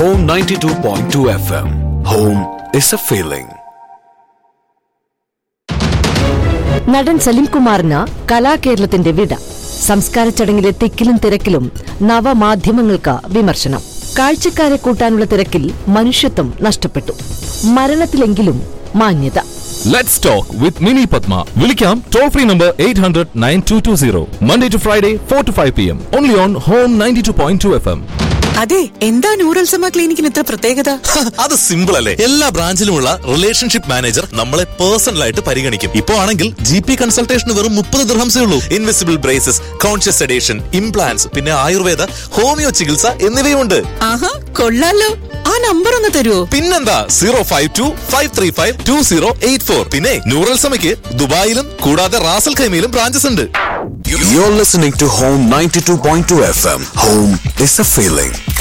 Home 92.2 FM. Home is a feeling. നടൻ സലിം കുമാറിന് കലാകേരളത്തിന്റെ വിട സംസ്കാര ചടങ്ങിലെ തിക്കിലും തിരക്കിലും നവമാധ്യമങ്ങൾക്ക് വിമർശനം കാഴ്ചക്കാരെ കൂട്ടാനുള്ള തിരക്കിൽ മനുഷ്യത്വം നഷ്ടപ്പെട്ടു മരണത്തിലെങ്കിലും മാന്യത Let's talk with Mini Padma. Vilikam toll free number 800 9220. Monday to Friday, 4 to 5 p.m. Only on Home 92.2 FM. അതെ എന്താ ന്യൂറൽസമ ക്ലിനിക്കിന് ഇത്ര പ്രത്യേകത അത് സിമ്പിൾ അല്ലേ എല്ലാ ബ്രാഞ്ചിലുമുള്ള റിലേഷൻഷിപ്പ് മാനേജർ നമ്മളെ പേഴ്സണൽ ആയിട്ട് പരിഗണിക്കും ഇപ്പോ ആണെങ്കിൽ ജി പി കൺസൾട്ടേഷൻ വെറും മുപ്പത് ദിർഹംസേ ഉള്ളൂ invisible braces conscious sedation implants പിന്നെ ആയുർവേദ ഹോമിയോ ചികിത്സ എന്നിവയുണ്ട് ആഹാ കൊള്ളാലോ ആ നമ്പർ ഒന്ന് തരുവോ പിന്നെന്താ zero five two five three five two zero eight four പിന്നെ ന്യൂറൽ സമയ്ക്ക് ദുബായിലും കൂടാതെ റാസൽ ഖൈമയിലും ബ്രാഞ്ചസ് ഉണ്ട് You're listening to Home 92.2 FM. Home is a feeling.